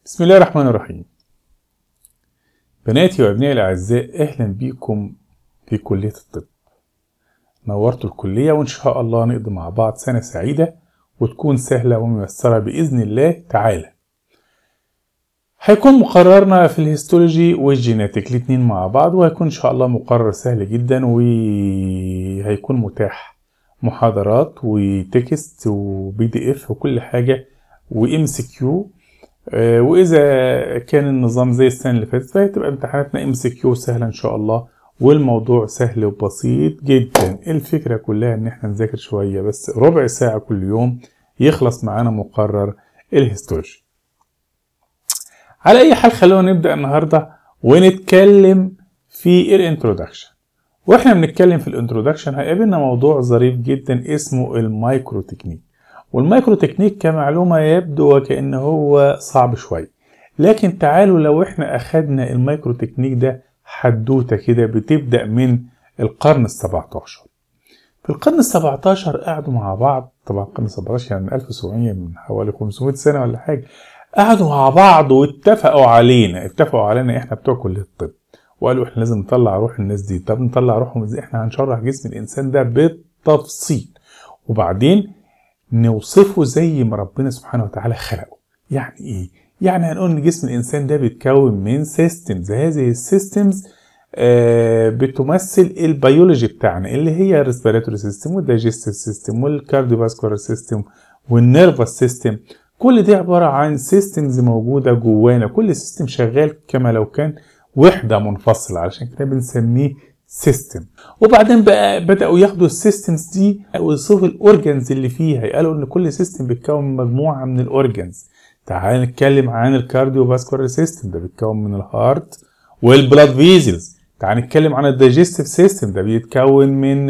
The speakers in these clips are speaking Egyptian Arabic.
بسم الله الرحمن الرحيم بناتي وابنائي الاعزاء اهلا بيكم في كليه الطب نورتوا الكليه وان شاء الله نقضي مع بعض سنه سعيده وتكون سهله وميسره باذن الله تعالى هيكون مقررنا في الهيستولوجي والجيناتيك الاتنين مع بعض وهيكون ان شاء الله مقرر سهل جدا وهيكون متاح محاضرات وتكست وبي دي اف وكل حاجه وام سي كيو واذا كان النظام زي السنه اللي فاتت فهتبقى امتحاناتنا ام سي كيو سهله ان شاء الله والموضوع سهل وبسيط جدا الفكره كلها ان احنا نذاكر شويه بس ربع ساعه كل يوم يخلص معانا مقرر الهيستولوجي على اي حال خلونا نبدا النهارده ونتكلم في الانترودكشن واحنا بنتكلم في الانترودكشن هيقابلنا موضوع ظريف جدا اسمه المايكرو تكنيك والمايكرو تكنيك كمعلومة يبدو وكأن هو صعب شوية لكن تعالوا لو احنا اخدنا المايكرو تكنيك ده حدوتة كده بتبدأ من القرن السبعتاشر في القرن السبعتاشر قعدوا مع بعض طبعا القرن السبعتاشر يعني من 1700 من حوالي 500 سنة ولا حاجة قعدوا مع بعض واتفقوا علينا اتفقوا علينا احنا بتوع كلية الطب وقالوا احنا لازم نطلع روح الناس دي طب نطلع روحهم ازاي احنا هنشرح جسم الانسان ده بالتفصيل وبعدين نوصفه زي ما ربنا سبحانه وتعالى خلقه يعني ايه يعني هنقول ان جسم الانسان ده بيتكون من سيستمز هذه السيستمز آه بتمثل البيولوجي بتاعنا اللي هي الريسبيراتوري سيستم والدايجستيف سيستم والكارديوفاسكولار سيستم والنيرفس سيستم كل دي عباره عن سيستمز موجوده جوانا كل سيستم شغال كما لو كان وحده منفصله علشان كده بنسميه سيستم وبعدين بقى بداوا ياخدوا السيستمز دي ويوصفوا الاورجنز اللي فيها قالوا ان كل سيستم بيتكون من مجموعه من الاورجنز تعال نتكلم عن الكارديو فاسكولار سيستم ده بيتكون من الهارت والبلاد فيزلز تعال نتكلم عن الدايجستيف سيستم ده بيتكون من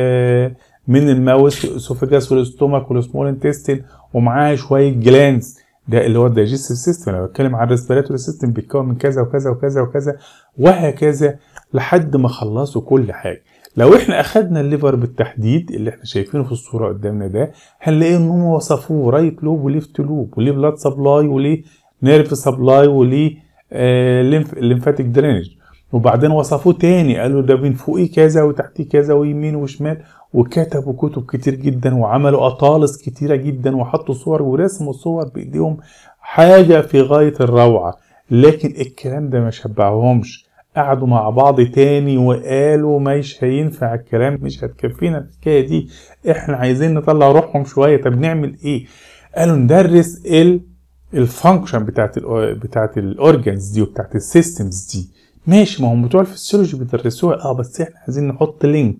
ال من الماوس والاسوفاجاس والاستومك والسمول انتستين ومعاه شويه جلاندز ده اللي هو الدايجستيف سيستم لو بتكلم عن الريسبيراتوري سيستم بيتكون من كذا وكذا وكذا وكذا وهكذا لحد ما خلصوا كل حاجه لو احنا اخدنا الليفر بالتحديد اللي احنا شايفينه في الصوره قدامنا ده هنلاقي ان هم وصفوه رايت لوب وليفت لوب وليه بلاد سبلاي وليه نيرف سبلاي وليه آه ليمفاتيك درينج وبعدين وصفوه تاني قالوا ده من فوقيه كذا وتحتيه كذا ويمين وشمال وكتبوا كتب كتير جدا وعملوا اطالس كتيره جدا وحطوا صور ورسموا صور بايديهم حاجه في غايه الروعه لكن الكلام ده ما شبعهمش قعدوا مع بعض تاني وقالوا مش هينفع الكلام مش هتكفينا الحكايه دي احنا عايزين نطلع روحهم شويه طب نعمل ايه قالوا ندرس ال الفانكشن بتاعت ال بتاعت الاورجنز دي وبتاعت السيستمز دي ماشي ما هم بتوع الفسيولوجي بيدرسوها اه بس احنا عايزين نحط لينك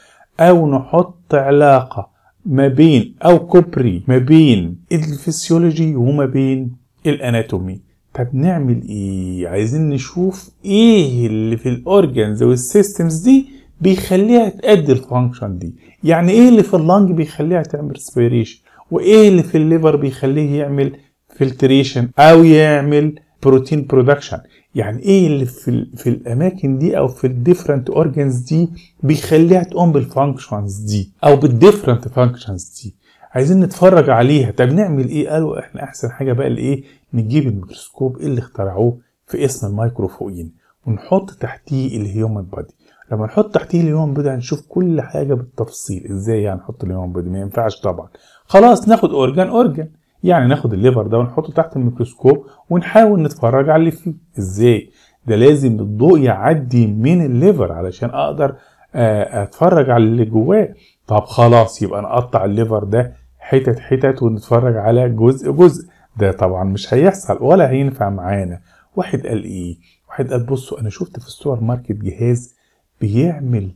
او نحط علاقه ما بين او كوبري ما بين الفسيولوجي وما بين الاناتومي طب نعمل ايه عايزين نشوف ايه اللي في الاورجنز والسيستمز دي بيخليها تأدي الفانكشن دي يعني ايه اللي في اللنج بيخليها تعمل ريسبيريشن وايه اللي في الليفر بيخليه يعمل فلتريشن او يعمل بروتين برودكشن يعني ايه اللي في في الاماكن دي او في الديفرنت اورجنز دي بيخليها تقوم بالفانكشنز دي او بالديفرنت فانكشنز دي عايزين نتفرج عليها طب نعمل ايه قالوا احنا احسن حاجه بقى الايه نجيب الميكروسكوب اللي اخترعوه في اسم الميكروفوين ونحط تحتيه الهيومن بادي لما نحط تحتيه الهيومن بادي هنشوف كل حاجه بالتفصيل ازاي يعني نحط الهيومن بادي ما ينفعش طبعا خلاص ناخد اورجان اورجان يعني ناخد الليفر ده ونحطه تحت الميكروسكوب ونحاول نتفرج على اللي فيه ازاي ده لازم الضوء يعدي من الليفر علشان اقدر اتفرج على اللي جواه طب خلاص يبقى نقطع الليفر ده حتت حتت ونتفرج على جزء جزء ده طبعا مش هيحصل ولا هينفع معانا واحد قال ايه واحد قال بصوا انا شفت في السوبر ماركت جهاز بيعمل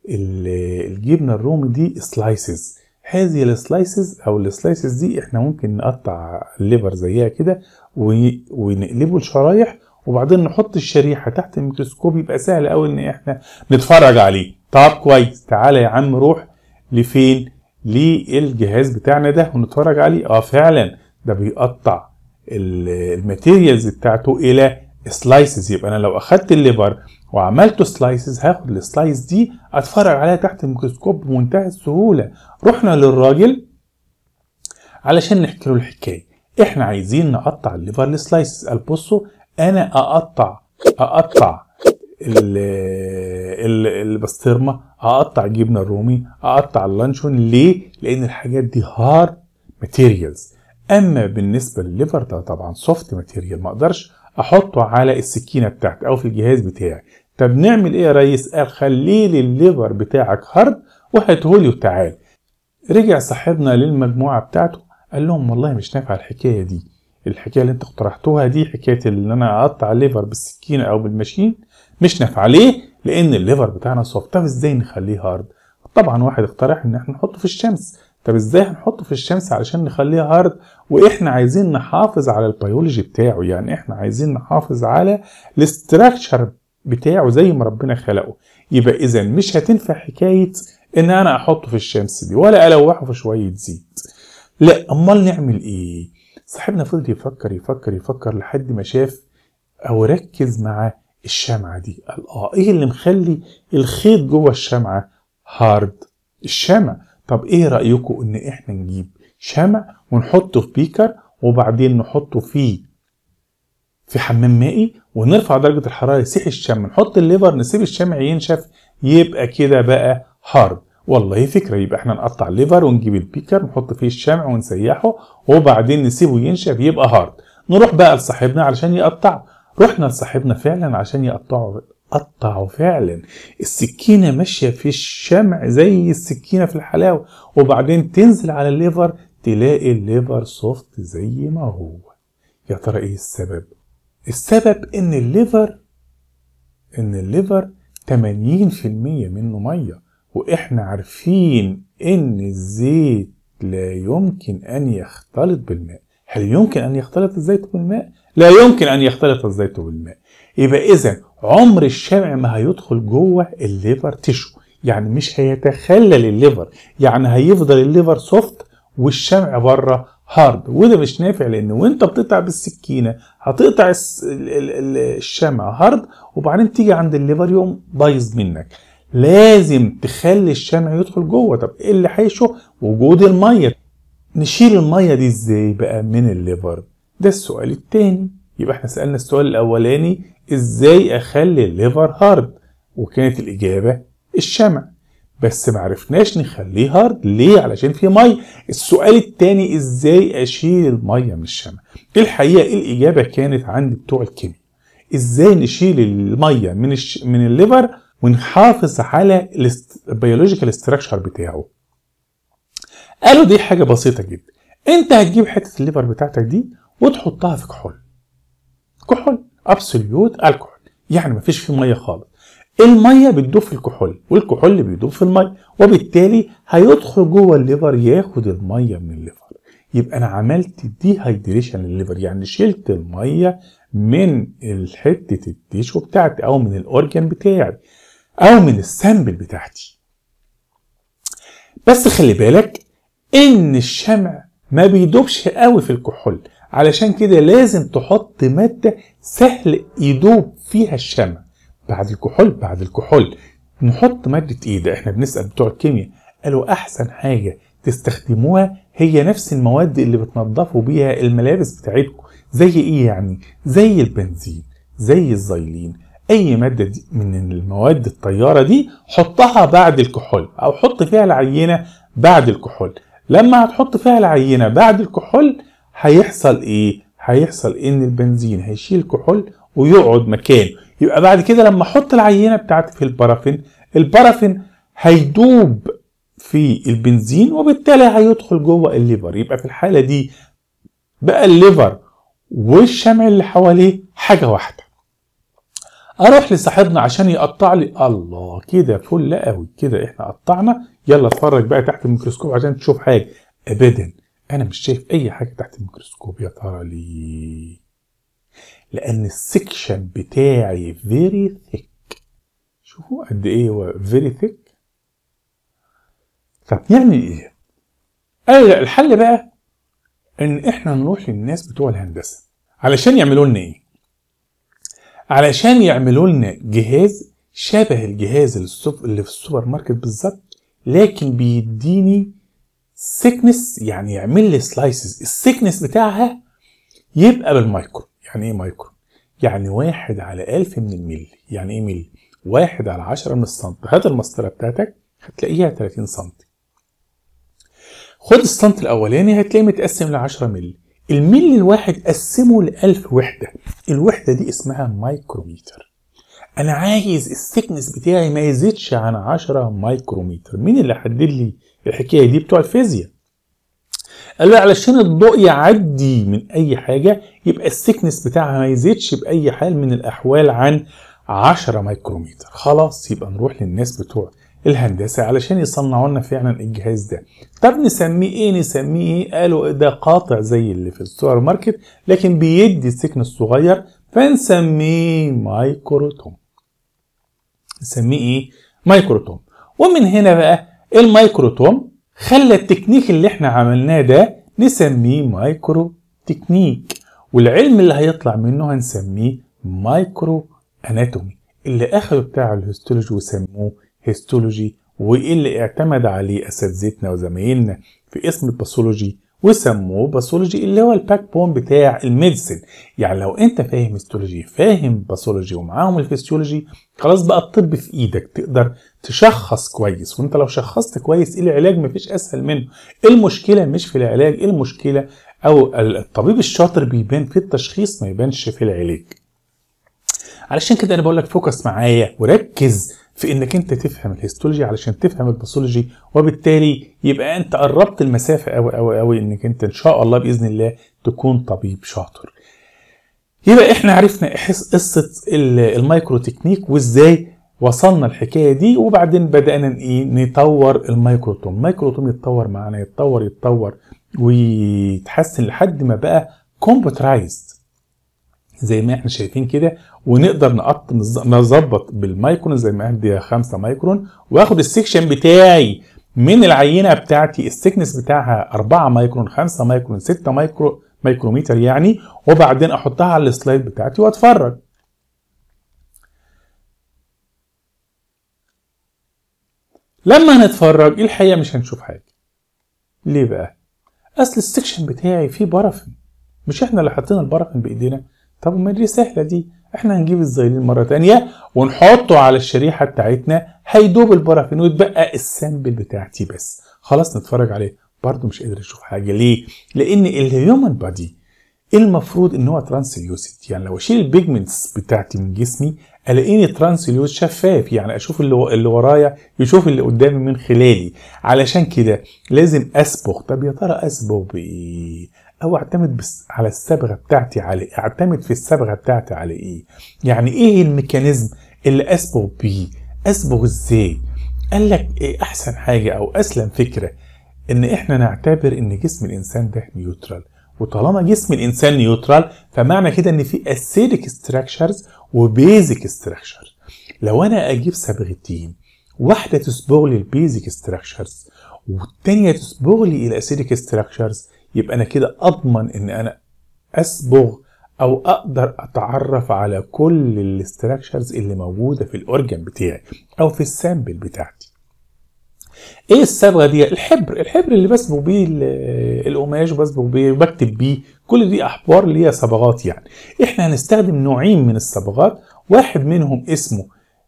الجبنه الرومي دي سلايسز هذه السلايسز او السلايسز دي احنا ممكن نقطع الليفر زيها كده ونقلبه لشرايح وبعدين نحط الشريحه تحت الميكروسكوب يبقى سهل قوي ان احنا نتفرج عليه طب كويس تعالى يا عم روح لفين للجهاز بتاعنا ده ونتفرج عليه اه فعلا ده بيقطع الماتيريالز بتاعته الى سلايسز يبقى انا لو اخدت الليفر وعملته سلايسز هاخد السلايس دي اتفرج عليها تحت الميكروسكوب بمنتهى السهوله رحنا للراجل علشان نحكي له الحكايه احنا عايزين نقطع الليفر لسلايسز قال بصوا انا اقطع اقطع ال- ال- البسطرمه اقطع الجبنه الرومي اقطع اللانشون ليه لان الحاجات دي هارد ماتيريالز اما بالنسبه للليفر ده طبعا سوفت ماتيريال ما اقدرش احطه على السكينه بتاعتي او في الجهاز بتاعي طب نعمل ايه يا ريس قال خلي لي الليفر بتاعك هارد وهاتهولي وتعال رجع صاحبنا للمجموعه بتاعته قال لهم والله مش نافعه الحكايه دي الحكايه اللي انت اقترحتوها دي حكايه ان انا اقطع الليفر بالسكينه او بالماشين مش نافعه ليه لان الليفر بتاعنا سوفت طب ازاي نخليه هارد طبعا واحد اقترح ان احنا نحطه في الشمس طب ازاي هنحطه في الشمس علشان نخليه هارد واحنا عايزين نحافظ على البيولوجي بتاعه يعني احنا عايزين نحافظ على الاستراكشر بتاعه زي ما ربنا خلقه يبقى اذا مش هتنفع حكايه ان انا احطه في الشمس دي ولا الوحه في شويه زيت لا امال نعمل ايه صاحبنا فضل يفكر يفكر يفكر لحد ما شاف او ركز مع الشمعة دي قال اه ايه اللي مخلي الخيط جوه الشمعة هارد الشمع طب ايه رأيكم ان احنا نجيب شمع ونحطه في بيكر وبعدين نحطه فيه في حمام مائي ونرفع درجة الحرارة يسيح الشمع نحط الليفر نسيب الشمع ينشف يبقى كده بقى هارد والله فكرة يبقى احنا نقطع الليفر ونجيب البيكر نحط فيه الشمع ونسيحه وبعدين نسيبه ينشف يبقى هارد نروح بقى لصاحبنا علشان يقطعه رحنا لصاحبنا فعلا عشان يقطعه قطعوا فعلا السكينه ماشيه في الشمع زي السكينه في الحلاوه وبعدين تنزل على الليفر تلاقي الليفر سوفت زي ما هو يا ترى ايه السبب السبب ان الليفر ان الليفر 80% منه ميه واحنا عارفين ان الزيت لا يمكن ان يختلط بالماء هل يمكن ان يختلط الزيت بالماء لا يمكن ان يختلط الزيت بالماء يبقى اذا عمر الشمع ما هيدخل جوه الليفر تيشو يعني مش هيتخلل الليفر يعني هيفضل الليفر سوفت والشمع بره هارد وده مش نافع لان وانت بتقطع بالسكينه هتقطع الس- ال- ال- ال- الشمع هارد وبعدين تيجي عند الليفر يقوم بايظ منك لازم تخلي الشمع يدخل جوه طب ايه اللي حيشه وجود الميه نشيل الميه دي ازاي بقى من الليفر ده السؤال التاني يبقى احنا سألنا السؤال الاولاني ازاي اخلي الليفر هارد وكانت الاجابة الشمع بس معرفناش نخليه هارد ليه علشان فيه ميه السؤال التاني ازاي اشيل الميه من الشمع الحقيقة الاجابة كانت عند بتوع الكيمياء ازاي نشيل الميه من الش... من الليفر ونحافظ على البيولوجيكال ستراكشر بتاعه قالوا دي حاجه بسيطه جدا انت هتجيب حته الليفر بتاعتك دي وتحطها في كحول كحول ابسوليوت الكحول يعني مفيش فيه ميه خالص الميه بتدوب في الكحول والكحول اللي بيدوب في الميه وبالتالي هيدخل جوه الليفر ياخد الميه من الليفر يبقى انا عملت دي هايدريشن للليفر يعني شلت الميه من حته التيشو بتاعتي او من الاورجن بتاعي او من السامبل بتاعتي بس خلي بالك ان الشمع ما بيدوبش قوي في الكحول علشان كده لازم تحط مادة سهل يدوب فيها الشمع بعد الكحول بعد الكحول نحط مادة ايه ده احنا بنسأل بتوع الكيمياء قالوا احسن حاجة تستخدموها هي نفس المواد اللي بتنضفوا بيها الملابس بتاعتكم زي ايه يعني زي البنزين زي الزيلين اي مادة دي من المواد الطيارة دي حطها بعد الكحول او حط فيها العينة بعد الكحول لما هتحط فيها العينة بعد الكحول هيحصل ايه هيحصل ان البنزين هيشيل الكحول ويقعد مكانه يبقى بعد كده لما احط العينة بتاعتي في البرافين البرافين هيدوب في البنزين وبالتالي هيدخل جوه الليفر يبقى في الحالة دي بقى الليفر والشمع اللي حواليه حاجة واحدة اروح لصاحبنا عشان يقطع لي الله كده فل قوي كده احنا قطعنا يلا اتفرج بقى تحت الميكروسكوب عشان تشوف حاجه ابدا انا مش شايف اي حاجه تحت الميكروسكوب يا ترى ليه لان السكشن بتاعي فيري ثيك شوفوا قد ايه هو فيري ثيك طب يعني ايه قال لا الحل بقى ان احنا نروح للناس بتوع الهندسه علشان يعملوا لنا ايه علشان يعملوا لنا جهاز شبه الجهاز اللي في السوبر ماركت بالظبط لكن بيديني سيكنس يعني يعمل لي سلايسز السيكنس بتاعها يبقى بالمايكرون يعني ايه مايكرون يعني واحد على ألف من الملي يعني ايه ملي واحد على عشرة من السنت هات المسطرة بتاعتك هتلاقيها 30 سنتي خد السنت الأولاني هتلاقيه متقسم ل 10 ملي الملي الواحد قسمه ل 1000 وحدة الوحدة دي اسمها مايكروميتر أنا عايز السكنس بتاعي ما يزيدش عن 10 مايكروميتر مين اللي حدد لي الحكاية دي بتوع الفيزياء قال له علشان الضوء يعدي من اي حاجه يبقى السكنس بتاعها ما يزيدش باي حال من الاحوال عن 10 مايكرومتر خلاص يبقى نروح للناس بتوع الهندسه علشان يصنعوا لنا فعلا الجهاز ده طب نسميه ايه نسميه ايه قالوا ده قاطع زي اللي في السوبر ماركت لكن بيدي السكن الصغير فنسميه مايكروتوم نسميه ايه مايكروتوم ومن هنا بقى المايكروتوم خلى التكنيك اللي احنا عملناه ده نسميه مايكرو تكنيك والعلم اللي هيطلع منه هنسميه مايكرو اناتومي اللي اخدوا بتاع الهيستولوجي وسموه هيستولوجي واللي اعتمد عليه اساتذتنا وزمايلنا في اسم الباثولوجي وسموه باثولوجي اللي هو الباك بون بتاع الميديسن يعني لو انت فاهم هيستولوجي فاهم باثولوجي ومعاهم الفسيولوجي خلاص بقى الطب في ايدك تقدر تشخص كويس وانت لو شخصت كويس العلاج مفيش اسهل منه المشكله مش في العلاج المشكله او الطبيب الشاطر بيبان في التشخيص ما يبانش في العلاج علشان كده انا بقول لك فوكس معايا وركز في انك انت تفهم الهيستولوجي علشان تفهم الباثولوجي وبالتالي يبقى انت قربت المسافه قوي قوي قوي انك انت ان شاء الله باذن الله تكون طبيب شاطر يبقى احنا عرفنا قصه المايكرو تكنيك وازاي وصلنا الحكايه دي وبعدين بدانا ايه نطور المايكروتوم المايكروتوم يتطور معانا يتطور يتطور ويتحسن لحد ما بقى كومبيوترايزد زي ما احنا شايفين كده ونقدر نقط نظبط بالمايكرون زي ما عندي 5 مايكرون واخد السكشن بتاعي من العينه بتاعتي السكنس بتاعها 4 مايكرون 5 مايكرون 6 مايكرو مايكروميتر يعني وبعدين احطها على السلايد بتاعتي واتفرج لما هنتفرج الحقيقه مش هنشوف حاجه ليه بقى اصل السكشن بتاعي فيه بارافين مش احنا اللي حاطين البارافين بايدينا طب ما دي سهله دي احنا هنجيب الزيلين مره تانية ونحطه على الشريحه بتاعتنا هيدوب البارافين ويتبقى السامبل بتاعتي بس خلاص نتفرج عليه برضه مش قادر اشوف حاجه ليه لان الهيومن بادي المفروض ان هو ترانسليوسيد يعني لو اشيل البيجمنتس بتاعتي من جسمي الاقيني ترانسليوس شفاف يعني اشوف اللي, اللي ورايا يشوف اللي قدامي من خلالي علشان كده لازم اصبغ طب يا ترى اصبغ بايه او اعتمد بس على الصبغه بتاعتي على اعتمد في الصبغه بتاعتي على ايه يعني ايه الميكانيزم اللي اصبغ بيه اصبغ ازاي قال لك إيه احسن حاجه او اسلم فكره ان احنا نعتبر ان جسم الانسان ده نيوترال وطالما جسم الانسان نيوترال فمعنى كده ان في اسيدك ستراكشرز وبيزك ستراكشر لو انا اجيب صبغتين واحده تصبغ لي البيزك ستراكشرز والتانيه تصبغ لي الاسيدك ستراكشرز يبقى انا كده اضمن ان انا اصبغ او اقدر اتعرف على كل الاستراكشرز اللي موجوده في الاورجن بتاعي او في السامبل بتاعتي ايه الصبغه دي الحبر الحبر اللي بصبغ بيه القماش وبصبغ بيه وبكتب بيه كل دي احبار اللي هي صبغات يعني احنا هنستخدم نوعين من الصبغات واحد منهم اسمه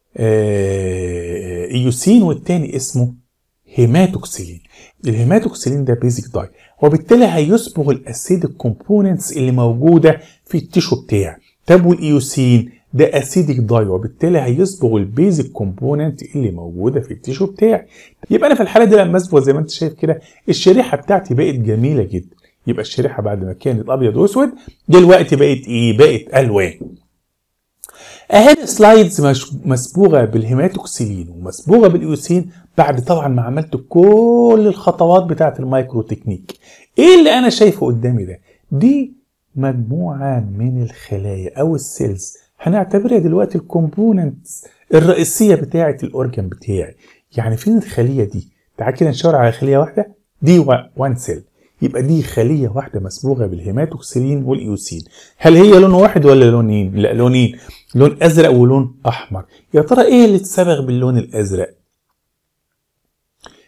ايوسين والتاني اسمه هيماتوكسيلين الهيماتوكسيلين ده بيزك داي وبالتالي هيصبغ الاسيدك كومبوننتس اللي موجوده في التيشو بتاعي طب والايوسين ده اسيدك داي وبالتالي هيصبغ البيزك كومبوننت اللي موجوده في التيشو بتاعي يبقى انا في الحاله دي لما اصبغ زي ما انت شايف كده الشريحه بتاعتي بقت جميله جدا يبقى الشريحه بعد ما كانت ابيض واسود دلوقتي بقت ايه بقت الوان اهي سلايدز مسبوغه بالهيماتوكسيلين ومسبوغه بالايوسين بعد طبعا ما عملت كل الخطوات بتاعه المايكرو تكنيك ايه اللي انا شايفه قدامي ده دي مجموعه من الخلايا او السيلز هنعتبرها دلوقتي الكومبوننتس الرئيسيه بتاعه الاورجن بتاعي يعني فين الخليه دي تعال كده نشاور على خليه واحده دي وان سيل يبقى دي خليه واحده مسبوغه بالهيماتوكسيلين والايوسين هل هي لون واحد ولا لونين لا لونين لون ازرق ولون احمر يا ترى ايه اللي اتصبغ باللون الازرق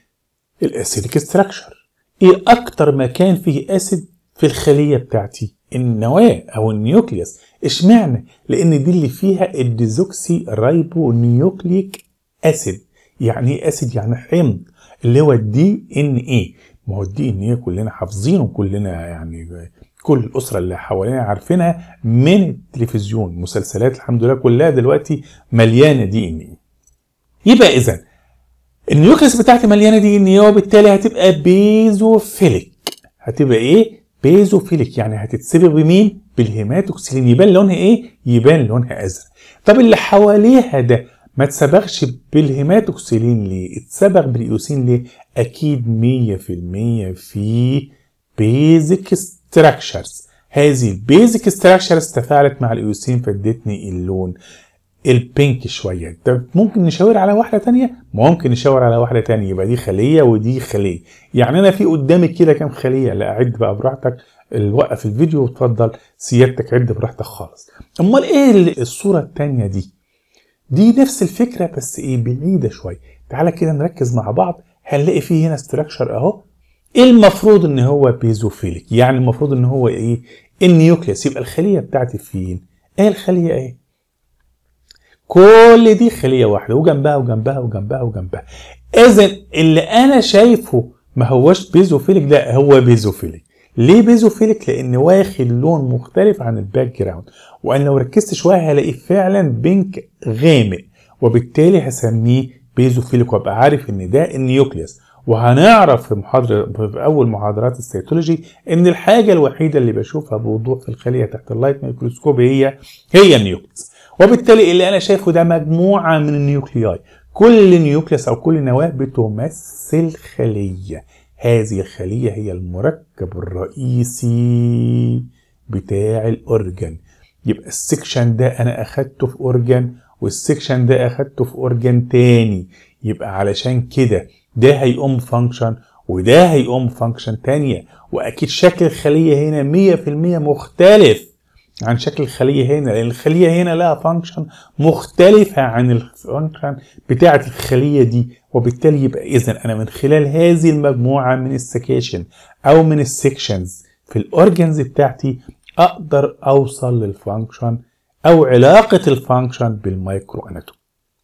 الاسيدك ستراكشر ايه اكتر مكان فيه اسيد في الخليه بتاعتي النواه او النيوكليوس اشمعنى لان دي اللي فيها الديزوكسي رايبو نيوكليك اسيد يعني ايه اسيد يعني حمض اللي هو الدي ان ايه ما هو الدي ان ايه كلنا حافظينه كلنا يعني كل الاسره اللي حوالينا عارفينها من التلفزيون مسلسلات الحمد لله كلها دلوقتي مليانه دي ان ايه يبقى اذا النيوكليس بتاعتي مليانه دي ان ايه وبالتالي هتبقى بيزوفيليك هتبقى ايه بيزوفيليك يعني هتتسبب بمين بالهيماتوكسيلين يبان لونها ايه يبان لونها ازرق طب اللي حواليها ده ما اتسبغش بالهيماتوكسيلين ليه اتسبغ بالايوسين ليه اكيد 100% في بيزك ستراكشرز هذه البيزك ستراكشرز تفاعلت مع الايوسين فادتني اللون البينك شويه طب ممكن نشاور على واحده تانية ممكن نشاور على واحده تانية يبقى دي خليه ودي خليه يعني انا في قدامي كده كام خليه لا اعد بقى براحتك وقف الفيديو وتفضل سيادتك عد براحتك خالص امال ايه الصوره التانية دي دي نفس الفكره بس ايه بعيده شويه تعالى كده نركز مع بعض هنلاقي فيه هنا ستراكشر اهو المفروض ان هو بيزوفيليك يعني المفروض ان هو ايه النيوكليس يبقى الخليه بتاعتي فين ايه الخليه ايه كل دي خليه واحده وجنبها وجنبها وجنبها وجنبها اذا اللي انا شايفه ما هوش بيزوفيليك لا هو بيزوفيليك ليه بيزوفيليك لان واخد لون مختلف عن الباك جراوند وانا لو ركزت شويه هلاقيه فعلا بينك غامق وبالتالي هسميه بيزوفيليك وابقى عارف ان ده النيوكليوس وهنعرف في محاضرة في أول محاضرات السيتولوجي إن الحاجة الوحيدة اللي بشوفها بوضوح في الخلية تحت اللايت ميكروسكوب هي هي النيوكليوس وبالتالي اللي أنا شايفه ده مجموعة من النيوكلياي كل نيوكليوس أو كل نواة بتمثل خلية هذه الخلية هي المركب الرئيسي بتاع الأورجن يبقى السكشن ده أنا أخدته في أورجن والسكشن ده أخدته في أورجن تاني يبقى علشان كده ده هيقوم فانكشن وده هيقوم فانكشن تانية واكيد شكل الخلية هنا مية في المية مختلف عن شكل الخلية هنا لان الخلية هنا لها فانكشن مختلفة عن الفانكشن بتاعة الخلية دي وبالتالي يبقى اذا انا من خلال هذه المجموعة من السكيشن او من السكشنز في الاورجنز بتاعتي اقدر اوصل للفانكشن او علاقة الفانكشن بالمايكرو اناتوم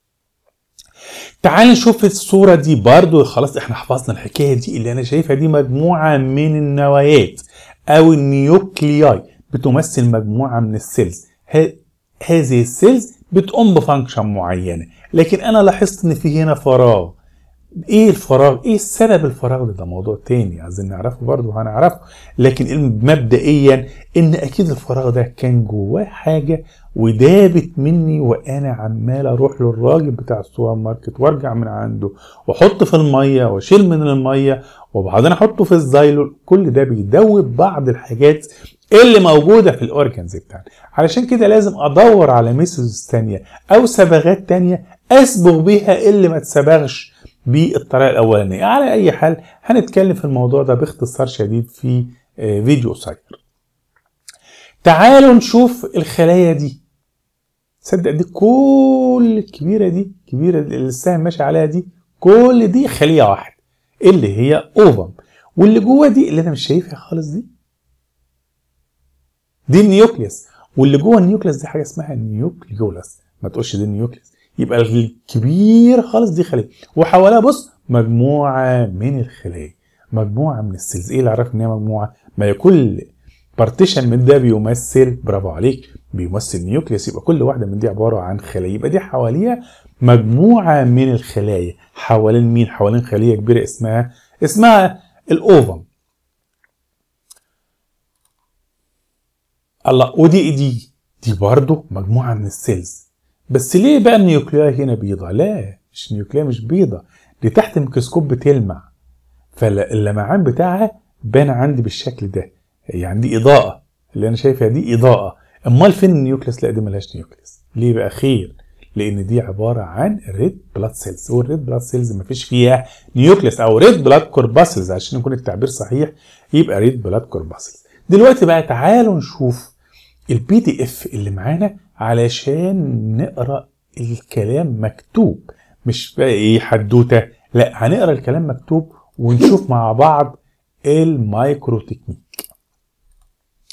تعال نشوف الصورة دي برضو خلاص احنا حفظنا الحكاية دي اللي انا شايفها دي مجموعة من النوايات او النيوكلياي بتمثل مجموعة من السيلز هذه السيلز بتقوم بفانكشن معينة لكن انا لاحظت ان في هنا فراغ ايه الفراغ ايه السبب الفراغ ده, ده موضوع تاني عايزين نعرفه برضه هنعرفه لكن مبدئيا ان اكيد الفراغ ده كان جواه حاجه ودابت مني وانا عمال اروح للراجل بتاع السوبر ماركت وارجع من عنده واحط في الميه واشيل من الميه وبعدين احطه في الزايلول كل ده بيدوب بعض الحاجات اللي موجوده في الاورجنز بتاعنا علشان كده لازم ادور على ميثودز تانية او صبغات تانية اصبغ بيها اللي ما اتصبغش بالطريقه الاولانيه على اي حال هنتكلم في الموضوع ده باختصار شديد في فيديو قصير تعالوا نشوف الخلايا دي تصدق دي كل الكبيره دي الكبيره اللي السهم ماشي عليها دي كل دي خليه واحده اللي هي اوفم واللي جوه دي اللي انا مش شايفها خالص دي دي النيوكليوس واللي جوه النيوكليوس دي حاجه اسمها نيوكليولاس ما تقولش دي النيوكليوس يبقى الكبير خالص دي خليه وحواليها بص مجموعه من الخلايا مجموعه من السيلز ايه اللي عرفني ان هي مجموعه ما كل بارتيشن من ده بيمثل برافو عليك بيمثل نيوكليوس يبقى كل واحده من دي عباره عن خلايا يبقى دي حواليها مجموعه من الخلايا حوالين مين حوالين خليه كبيره اسمها اسمها الاوفم الله ودي دي دي برضه مجموعه من السيلز بس ليه بقى النيوكلياي هنا بيضة؟ لا مش نيوكلياي مش بيضة دي تحت الميكروسكوب بتلمع فاللمعان بتاعها بان عندي بالشكل ده يعني دي إضاءة اللي أنا شايفها دي إضاءة أمال فين النيوكليس؟ لا دي ملهاش نيوكليس ليه بقى خير؟ لأن دي عبارة عن ريد بلاد سيلز والريد بلاد سيلز مفيش فيها نيوكليس أو ريد بلاد كورباسلز عشان يكون التعبير صحيح يبقى ريد بلاد كورباسلز دلوقتي بقى تعالوا نشوف البي دي اف اللي معانا علشان نقرا الكلام مكتوب مش بقى ايه حدوته لا هنقرا الكلام مكتوب ونشوف مع بعض المايكرو تكنيك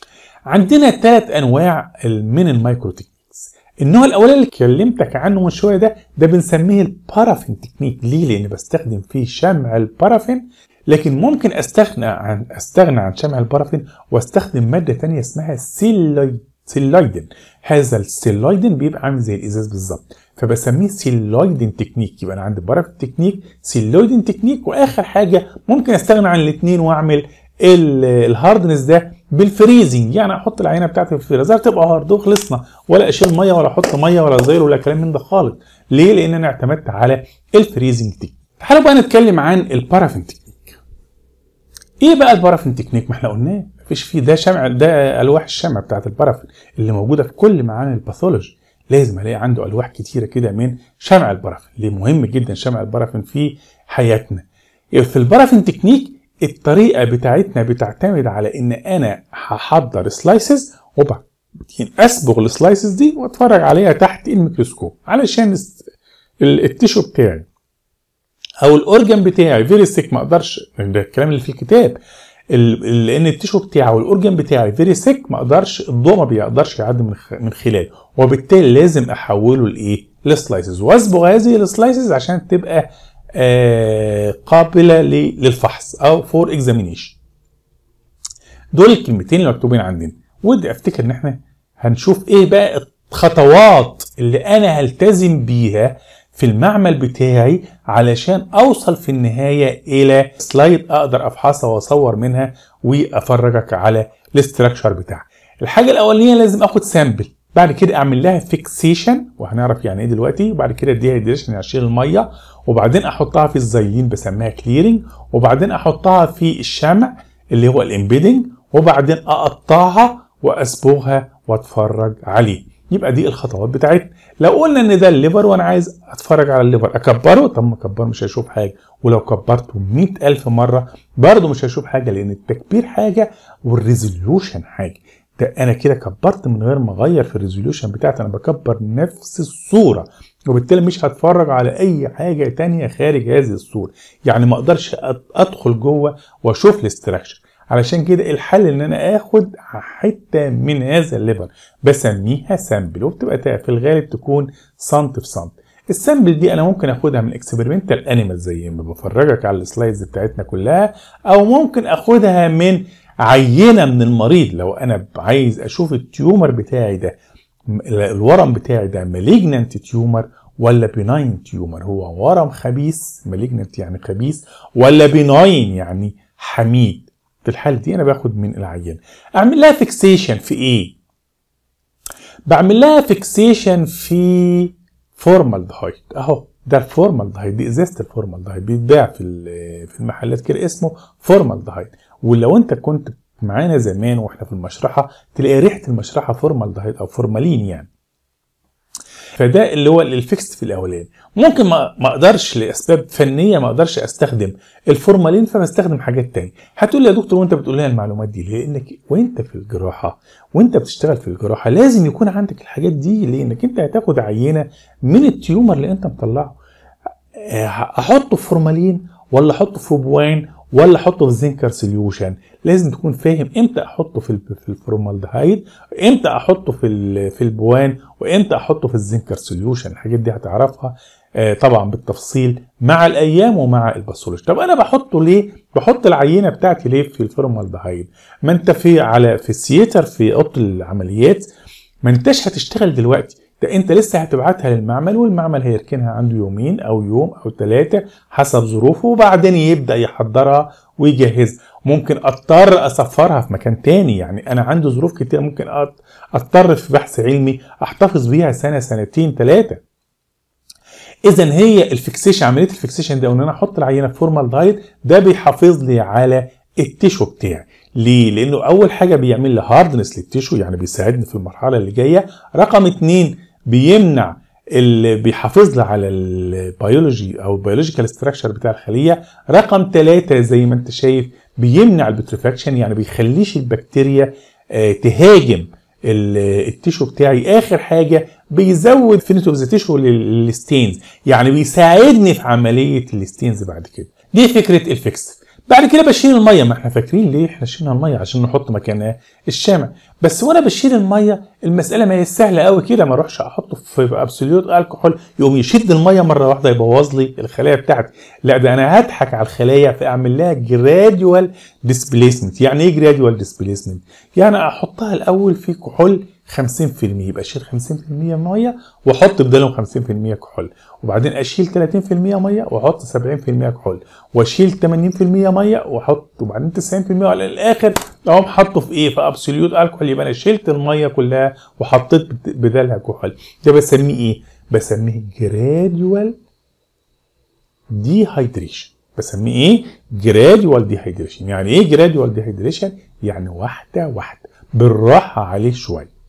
عندنا ثلاث انواع من المايكرو تكنيكس النوع الاولاني اللي كلمتك عنه من شويه ده ده بنسميه البارافين تكنيك ليه لان بستخدم فيه شمع البارافين لكن ممكن استغنى عن استغنى عن شمع البارافين واستخدم ماده ثانيه اسمها سيلويد سيلويدن هذا السيلويدن بيبقى عامل زي الازاز بالظبط فبسميه سيلويدن تكنيك يبقى انا عندي بارافين تكنيك سيلويدن تكنيك واخر حاجه ممكن استغنى عن الاثنين واعمل الهاردنس ده بالفريزنج يعني احط العينه بتاعتي في الفريزر تبقى هارد وخلصنا ولا اشيل ميه ولا احط ميه ولا زير ولا كلام من ده خالص ليه لان انا اعتمدت على الفريزنج تكنيك تعالوا بقى نتكلم عن البارافين تكنيك ايه بقى البارافين تكنيك ما احنا قلناه مفيش فيه ده شمع ده الواح الشمع بتاعت البارافين اللي موجوده في كل معامل الباثولوجي لازم الاقي عنده الواح كتيره كده من شمع البارافين ليه مهم جدا شمع البارافين في حياتنا في البارافين تكنيك الطريقه بتاعتنا بتعتمد على ان انا هحضر سلايسز وبعدين اصبغ السلايسز دي واتفرج عليها تحت الميكروسكوب علشان التيشو بتاعي او الاورجن بتاعي فيري سيك ما اقدرش ده الكلام اللي في الكتاب لان التيشو بتاعي والاورجن بتاعي فيري سيك ما اقدرش الضوء ما بيقدرش يعدي من من خلاله وبالتالي لازم احوله لايه لسلايسز واصبغ هذه السلايسز عشان تبقى آه قابله للفحص او فور اكزامينيشن دول الكلمتين اللي مكتوبين عندنا ودي افتكر ان احنا هنشوف ايه بقى الخطوات اللي انا هلتزم بيها في المعمل بتاعي علشان اوصل في النهايه الى سلايد اقدر افحصها واصور منها وافرجك على الاستراكشر بتاعها الحاجه الاولانيه لازم اخد سامبل بعد كده اعمل لها فيكسيشن وهنعرف يعني ايه دلوقتي وبعد كده اديها هيدريشن اشيل الميه وبعدين احطها في الزيلين بسميها كليرنج وبعدين احطها في الشمع اللي هو الامبيدنج وبعدين اقطعها واصبغها واتفرج عليه يبقى دي الخطوات بتاعتنا لو قلنا ان ده الليفر وانا عايز اتفرج على الليفر اكبره طب ما اكبره مش هيشوف حاجه ولو كبرته مئة ألف مرة برضه مش هيشوف حاجة لأن التكبير حاجة والريزوليوشن حاجة ده أنا كده كبرت من غير ما أغير في الريزوليوشن بتاعتي أنا بكبر نفس الصورة وبالتالي مش هتفرج على أي حاجة تانية خارج هذه الصورة يعني ما أقدرش أدخل جوه وأشوف الاستراكشر علشان كده الحل ان انا اخد حته من هذا الليفر بسميها سامبل وبتبقى في الغالب تكون سنت في سنت السامبل دي انا ممكن اخدها من اكسبيرمنتال انيمال زي ما بفرجك على السلايدز بتاعتنا كلها او ممكن اخدها من عينه من المريض لو انا عايز اشوف التيومر بتاعي ده الورم بتاعي ده مالجنانت تيومر ولا بيناين تيومر هو ورم خبيث مالجنانت يعني خبيث ولا بيناين يعني حميد في الحالة دي أنا باخد من العينة أعمل لها فيكسيشن في إيه؟ بعمل لها فيكسيشن في فورمالدهايد أهو ده الفورمالدهايد دي ازازه الفورمالدهايد بيتباع في في المحلات كده اسمه فورمالدهايد ولو انت كنت معانا زمان واحنا في المشرحه تلاقي ريحه المشرحه فورمالدهايد او فورمالين يعني فده اللي هو الفيكس في الاولاني ممكن ما ما اقدرش لاسباب فنيه ما اقدرش استخدم الفورمالين فبستخدم حاجات تانية هتقول لي يا دكتور وانت بتقول لنا المعلومات دي لانك وانت في الجراحه وانت بتشتغل في الجراحه لازم يكون عندك الحاجات دي لانك انت هتاخد عينه من التيومر اللي انت مطلعه احطه في فورمالين ولا احطه في بوان ولا احطه في زنكر سوليوشن لازم تكون فاهم امتى احطه في في الفورمالدهايد امتى احطه في في البوان وامتى احطه في الزنكر سوليوشن الحاجات دي هتعرفها طبعا بالتفصيل مع الايام ومع الباثولوجي طب انا بحطه ليه بحط العينه بتاعتي ليه في الفورمالدهايد ما انت في على في السيتر في اوضه العمليات ما انتش هتشتغل دلوقتي ده انت لسه هتبعتها للمعمل والمعمل هيركنها عنده يومين او يوم او ثلاثة حسب ظروفه وبعدين يبدأ يحضرها ويجهزها ممكن اضطر اسفرها في مكان تاني يعني انا عندي ظروف كتير ممكن اضطر في بحث علمي احتفظ بيها سنة سنتين ثلاثة اذا هي الفيكسيشن عمليه الفيكسيشن ده ان انا احط العينه في فورمال دايت ده بيحافظ لي على التيشو بتاعي ليه؟ لانه اول حاجه بيعمل لي هاردنس للتيشو يعني بيساعدني في المرحله اللي جايه رقم اتنين بيمنع اللي بيحافظ لي على البيولوجي او البيولوجيكال ستراكشر بتاع الخليه رقم ثلاثة زي ما انت شايف بيمنع البتريفاكشن يعني بيخليش البكتيريا تهاجم التيشو بتاعي اخر حاجه بيزود فينيتو ذا تيشو للستينز يعني بيساعدني في عمليه الستينز بعد كده دي فكره الفيكس بعد كده بشيل الميه ما احنا فاكرين ليه احنا شيلنا الميه عشان نحط مكانها الشامع بس وانا بشيل الميه المساله ما هي سهله قوي كده ما اروحش احطه في ابسوليوت الكحول يقوم يشد الميه مره واحده يبوظ لي الخلايا بتاعتي لا ده انا هضحك على الخلايا فاعمل لها جراديوال ديسبليسمنت يعني ايه جراديوال ديسبليسمنت يعني احطها الاول في كحول 50% يبقى اشيل 50% ميه واحط بدالهم 50% كحول وبعدين اشيل 30% ميه واحط 70% كحول واشيل 80% ميه واحط وبعدين 90% وعلى الاخر اقوم حاطه في ايه في ابسوليوت الكحول يبقى انا شلت الميه كلها وحطيت بدالها كحول ده بسميه ايه بسميه جراديوال ديهايدريشن بسميه ايه جراديوال ديهايدريشن يعني ايه جراديوال ديهايدريشن يعني واحده واحده بالراحه عليه شويه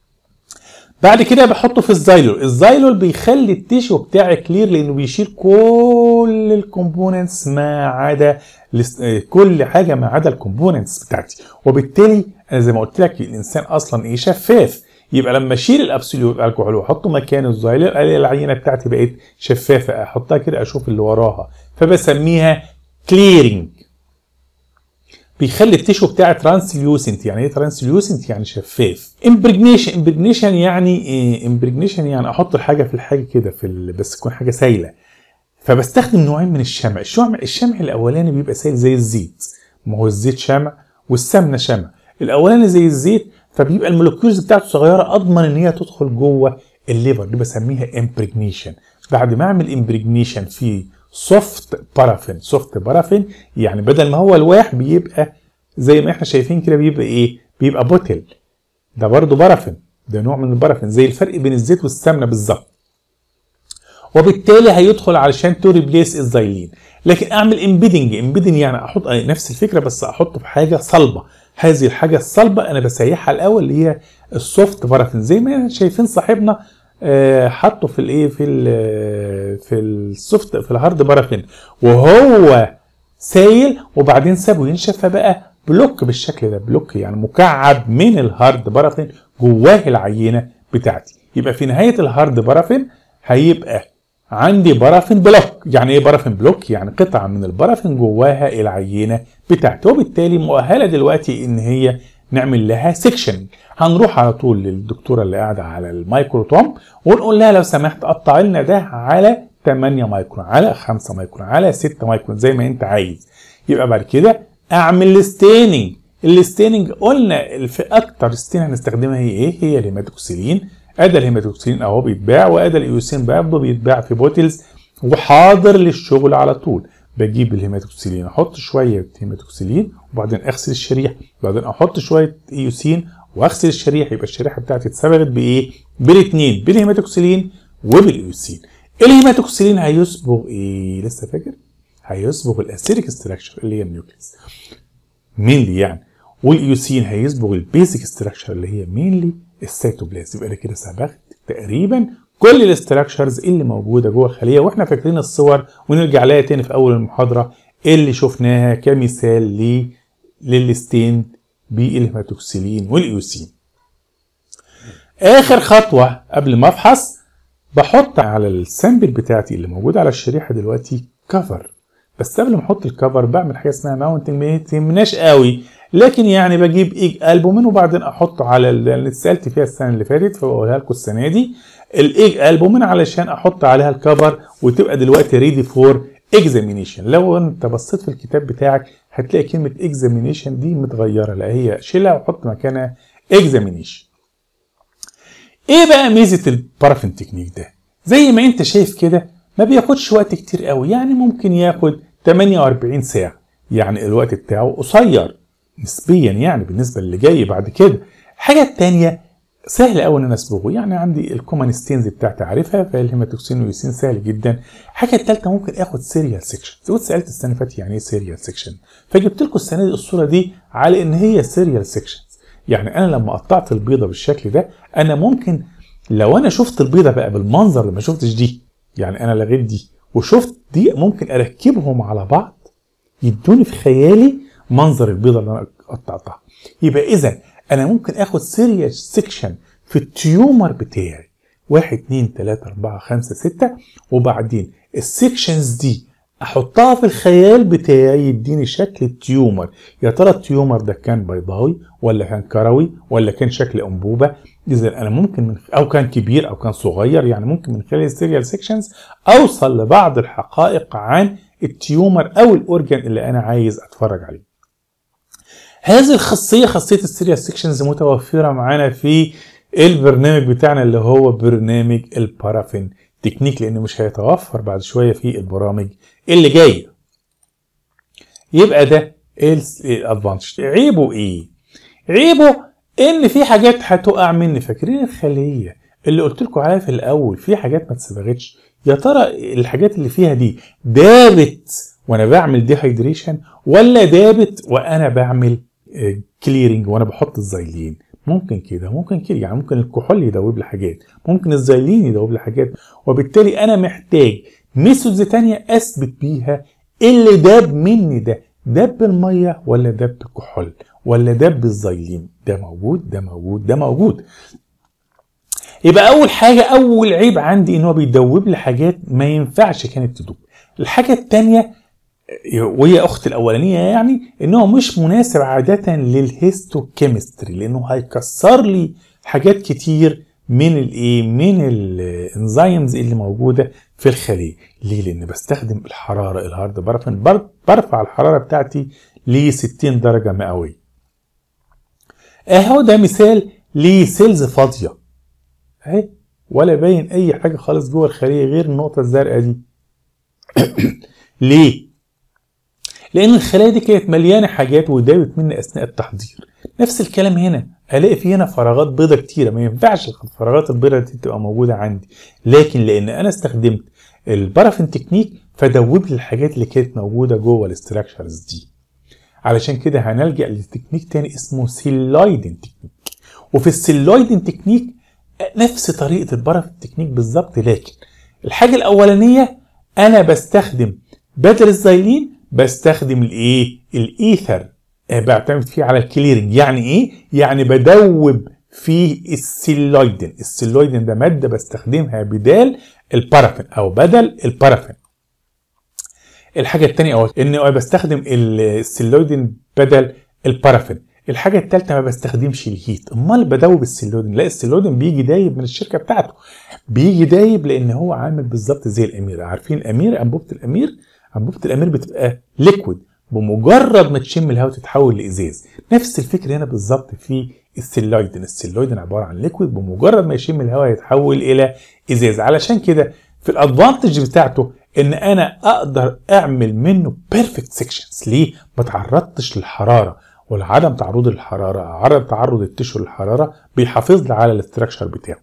بعد كده بحطه في الزايلول الزايلول بيخلي التيشو بتاعي كلير لانه بيشيل كل الكومبوننتس ما عدا كل حاجه ما عدا الكومبوننتس بتاعتي وبالتالي انا زي ما قلت لك الانسان اصلا ايه شفاف يبقى لما اشيل الابسوليوت الكحول واحطه مكان الزايلول العينه بتاعتي بقت شفافه احطها كده اشوف اللي وراها فبسميها كليرنج بيخلي التيشو بتاعي ترانسليوسنت يعني ايه ترانسليوسنت يعني شفاف امبرجنيشن امبرجنيشن يعني ايه امبرجنيشن يعني احط الحاجه في الحاجه كده في ال... بس تكون حاجه سايله فبستخدم نوعين من الشمع الشمع الشمع الاولاني بيبقى سائل زي الزيت ما هو الزيت شمع والسمنه شمع الاولاني زي الزيت فبيبقى المولكيولز بتاعته صغيره اضمن ان هي تدخل جوه الليفر دي بسميها امبرجنيشن بعد ما اعمل امبرجنيشن في سوفت بارافين سوفت بارافين يعني بدل ما هو الواح بيبقى زي ما احنا شايفين كده بيبقى ايه بيبقى بوتل ده برضه بارافين ده نوع من البارافين زي الفرق بين الزيت والسمنه بالظبط وبالتالي هيدخل علشان تو ريبليس الزايلين لكن اعمل امبيدنج امبيدنج يعني احط نفس الفكره بس احطه في حاجه صلبه هذه الحاجه الصلبه انا بسيحها الاول اللي هي السوفت بارافين زي ما شايفين صاحبنا حطه في الايه في ال في السوفت في الهارد بارافين وهو سايل وبعدين سابه ينشف فبقى بلوك بالشكل ده بلوك يعني مكعب من الهارد بارافين جواه العينه بتاعتي يبقى في نهايه الهارد بارافين هيبقى عندي بارافين بلوك يعني ايه بارافين بلوك يعني قطعه من البارافين جواها العينه بتاعتي وبالتالي مؤهله دلوقتي ان هي نعمل لها سيكشن هنروح على طول للدكتوره اللي قاعده على المايكروتوم ونقول لها لو سمحت قطع لنا ده على 8 مايكرون على 5 مايكرون على 6 مايكرون زي ما انت عايز يبقى بعد كده اعمل الستيننج الستيننج قلنا في اكتر ستين هنستخدمها هي ايه هي الهيماتوكسيلين ادى الهيماتوكسيلين اهو بيتباع وادى الايوسين برضه بيتباع في بوتلز وحاضر للشغل على طول بجيب الهيماتوكسيلين احط شويه هيماتوكسيلين وبعدين اغسل الشريحه وبعدين احط شويه ايوسين واغسل الشريحه يبقى الشريحه بتاعتي اتصبغت بايه بالاثنين بالهيماتوكسيلين وبالايوسين الهيماتوكسيلين هيصبغ ايه لسه فاكر هيصبغ الاسيريك ستراكشر اللي هي النيوكليس مينلي يعني والايوسين هيصبغ البيزك ستراكشر اللي هي مينلي السيتوبلازم يبقى انا كده صبغت تقريبا كل الاستراكشرز اللي موجوده جوه الخليه واحنا فاكرين الصور ونرجع لها تاني في اول المحاضره اللي شفناها كمثال ل للستين بالهيماتوكسيلين والايوسين اخر خطوه قبل ما افحص بحط على السامبل بتاعتي اللي موجوده على الشريحه دلوقتي كفر بس قبل ما احط الكفر بعمل حاجه اسمها ماونتنج ما يهمناش قوي لكن يعني بجيب ايج البومين وبعدين احطه على اللي اتسالت فيها السنه اللي فاتت فبقولها لكم السنه دي الايج البومين علشان احط عليها الكفر وتبقى دلوقتي ريدي فور اكزامينيشن لو انت بصيت في الكتاب بتاعك هتلاقي كلمه اكزامينيشن دي متغيره لا هي شيلها وحط مكانها اكزامينيشن ايه بقى ميزه البارافين تكنيك ده زي ما انت شايف كده ما بياخدش وقت كتير قوي يعني ممكن ياخد 48 ساعه يعني الوقت بتاعه قصير نسبيا يعني بالنسبه اللي جاي بعد كده الحاجه الثانيه سهل قوي ان انا اصبغه يعني عندي الكومن ستينز بتاعتي عارفها فالهيماتوكسين واليوسين سهل جدا الحاجه الثالثه ممكن اخد سيريال سيكشن زي ما سالت السنه اللي فاتت يعني ايه سيريال سيكشن فجبت لكم السنه دي الصوره دي على ان هي سيريال سيكشن يعني انا لما قطعت البيضه بالشكل ده انا ممكن لو انا شفت البيضه بقى بالمنظر اللي ما شفتش دي يعني انا لغيت دي وشفت دي ممكن اركبهم على بعض يدوني في خيالي منظر البيضه اللي انا قطعتها يبقى اذا انا ممكن اخد سيريال سيكشن في التيومر بتاعي واحد اتنين تلاتة اربعة خمسة ستة وبعدين السيكشنز دي احطها في الخيال بتاعي يديني شكل التيومر يا ترى التيومر ده كان بيضاوي ولا كان كروي ولا كان شكل انبوبه اذا انا ممكن من او كان كبير او كان صغير يعني ممكن من خلال السيريال سيكشنز اوصل لبعض الحقائق عن التيومر او الاورجن اللي انا عايز اتفرج عليه هذه الخاصيه خاصيه السيريال سيكشنز متوفره معانا في البرنامج بتاعنا اللي هو برنامج البارافين تكنيك لانه مش هيتوفر بعد شويه في البرامج اللي جايه يبقى ده الادفانتج عيبه ايه عيبه ان في حاجات هتقع مني فاكرين الخليه اللي قلت لكم عليها في الاول في حاجات ما اتسبغتش يا ترى الحاجات اللي فيها دي دابت وانا بعمل ديهايدريشن ولا دابت وانا بعمل كليرنج وانا بحط الزيلين ممكن كده ممكن كده يعني ممكن الكحول يدوب لي حاجات ممكن الزيلين يدوب لي حاجات وبالتالي انا محتاج ميثودز تانية اثبت بيها اللي داب مني ده داب بالميه ولا داب بالكحول ولا داب بالزيلين ده موجود ده موجود ده موجود يبقى اول حاجه اول عيب عندي ان هو بيدوب لي حاجات ما ينفعش كانت تدوب الحاجه الثانيه وهي اخت الاولانيه يعني ان هو مش مناسب عاده للهيستوكيمستري لانه هيكسر لي حاجات كتير من الايه من الانزيمز اللي موجوده في الخليه ليه لان بستخدم الحراره الهارد بارفن برفع الحراره بتاعتي ل 60 درجه مئويه اهو ده مثال لسيلز فاضيه اهي ولا باين اي حاجه خالص جوه الخليه غير النقطه الزرقاء دي ليه لان الخلايا دي كانت مليانه حاجات ودابت مني اثناء التحضير نفس الكلام هنا الاقي في هنا فراغات بيضة كتيره ما ينفعش الفراغات البيضة دي تبقى موجوده عندي لكن لان انا استخدمت البارافين تكنيك فدوب لي الحاجات اللي كانت موجوده جوه الاستراكشرز دي علشان كده هنلجا لتكنيك تاني اسمه سيلويدن تكنيك وفي السيلويدن تكنيك نفس طريقه البارافين تكنيك بالظبط لكن الحاجه الاولانيه انا بستخدم بدل الزيلين بستخدم الايه الايثر بعتمد فيه على الكليرنج يعني ايه يعني بدوب في السيلويدن السيلويدن ده ماده بستخدمها بدال البارافين او بدل البارافين الحاجه الثانيه او ان بستخدم السيلويدن بدل البارافين الحاجه الثالثه ما بستخدمش الهيت امال بدوب السيلويدن لا السيلويدن بيجي دايب من الشركه بتاعته بيجي دايب لان هو عامل بالظبط زي الامير عارفين الامير انبوبه الامير انبوبه الامير بتبقى ليكويد بمجرد ما تشم الهواء تتحول لازاز نفس الفكره هنا بالظبط في السيلويدن السيلويدن عباره عن ليكويد بمجرد ما يشم الهواء يتحول الى ازاز علشان كده في الادفانتج بتاعته ان انا اقدر اعمل منه بيرفكت سيكشنز ليه ما تعرضتش للحراره والعدم تعرض للحراره عدم تعرض التشو للحراره بيحافظ لي على الاستراكشر بتاعه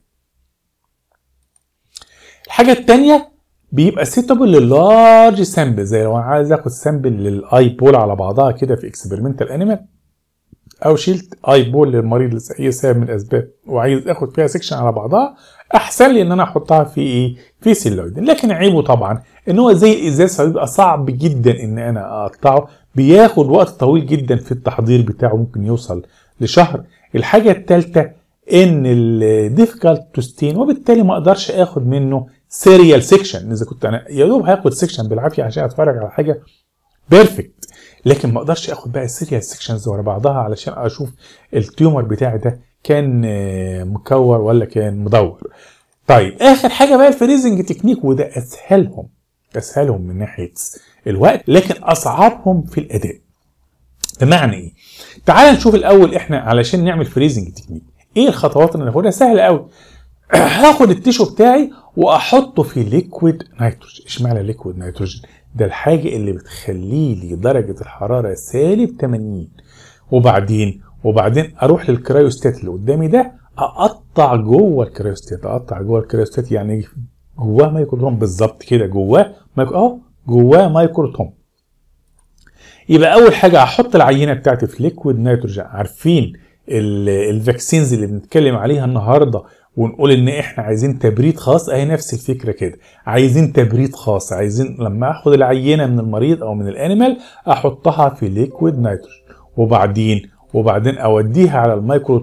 الحاجه الثانيه بيبقى سيتابل للارج سامبل زي لو انا عايز اخد سامبل للاي بول على بعضها كده في اكسبيرمنتال انيمال او شلت اي بول للمريض لاي سبب من الاسباب وعايز اخد فيها سيكشن على بعضها احسن لي ان انا احطها في ايه في سيلويدن لكن عيبه طبعا ان هو زي الازاز فبيبقى صعب جدا ان انا اقطعه بياخد وقت طويل جدا في التحضير بتاعه ممكن يوصل لشهر الحاجه الثالثه ان الديفيكالت تو ستين وبالتالي ما اقدرش اخد منه سيريال سيكشن اذا كنت انا يا دوب هاخد سيكشن بالعافيه عشان اتفرج على حاجه بيرفكت لكن ما اقدرش اخد بقى سيريال سيكشنز ورا بعضها علشان اشوف التيومر بتاعي ده كان مكور ولا كان مدور طيب اخر حاجه بقى الفريزنج تكنيك وده اسهلهم اسهلهم من ناحيه الوقت لكن اصعبهم في الاداء بمعنى ايه تعال نشوف الاول احنا علشان نعمل فريزنج تكنيك ايه الخطوات اللي ناخدها سهله قوي هاخد التيشو بتاعي واحطه في ليكويد نيتروجين اشمعنى ليكويد نيتروجين ده الحاجه اللي بتخلي لي درجه الحراره سالب 80 وبعدين وبعدين اروح للكرايوستات اللي قدامي ده اقطع جوه الكرايوستات اقطع جوه الكرايوستات يعني جواه مايكروتوم بالظبط كده جواه مايكرو اهو جواه مايكروتوم يبقى اول حاجه هحط العينه بتاعتي في ليكويد نيتروجين عارفين الفاكسينز اللي بنتكلم عليها النهارده ونقول ان احنا عايزين تبريد خاص اهي نفس الفكره كده عايزين تبريد خاص عايزين لما اخد العينه من المريض او من الانيمال احطها في ليكويد نيتروجين وبعدين وبعدين اوديها على الميكروتوم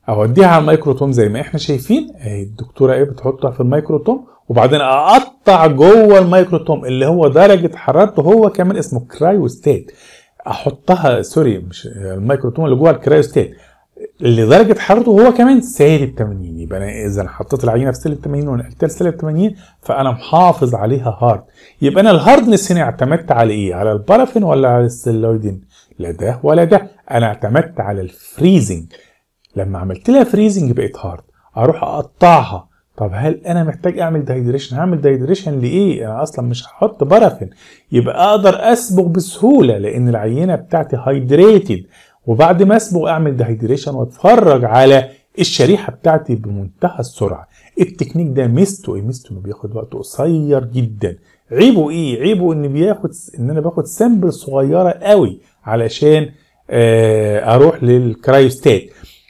اوديها على الميكروتوم زي ما احنا شايفين اهي الدكتوره ايه بتحطها في الميكروتوم وبعدين اقطع جوه الميكروتوم اللي هو درجه حرارته هو كمان اسمه كرايوستات احطها سوري مش الميكروتوم اللي جوه الكرايوستات اللي درجه حرارته هو كمان سالب 80 يبقى انا اذا حطيت العينه في سالب 80 ونقلتها لسالب 80 فانا محافظ عليها هارد يبقى انا الهاردنس هنا اعتمدت على ايه؟ على البارافين ولا على السيلويدين؟ لا ده ولا ده انا اعتمدت على الفريزنج لما عملت لها فريزنج بقت هارد اروح اقطعها طب هل انا محتاج اعمل دايدريشن هعمل دايدريشن لايه انا اصلا مش هحط بارافين يبقى اقدر اسبغ بسهوله لان العينه بتاعتي هايدريتد وبعد ما اسبغ اعمل دايدريشن واتفرج على الشريحه بتاعتي بمنتهى السرعه التكنيك ده ميزته ايه ميزته انه بياخد وقت قصير جدا عيبه ايه عيبه ان بياخد ان انا باخد سامبل صغيره قوي علشان آه اروح للكرايوستات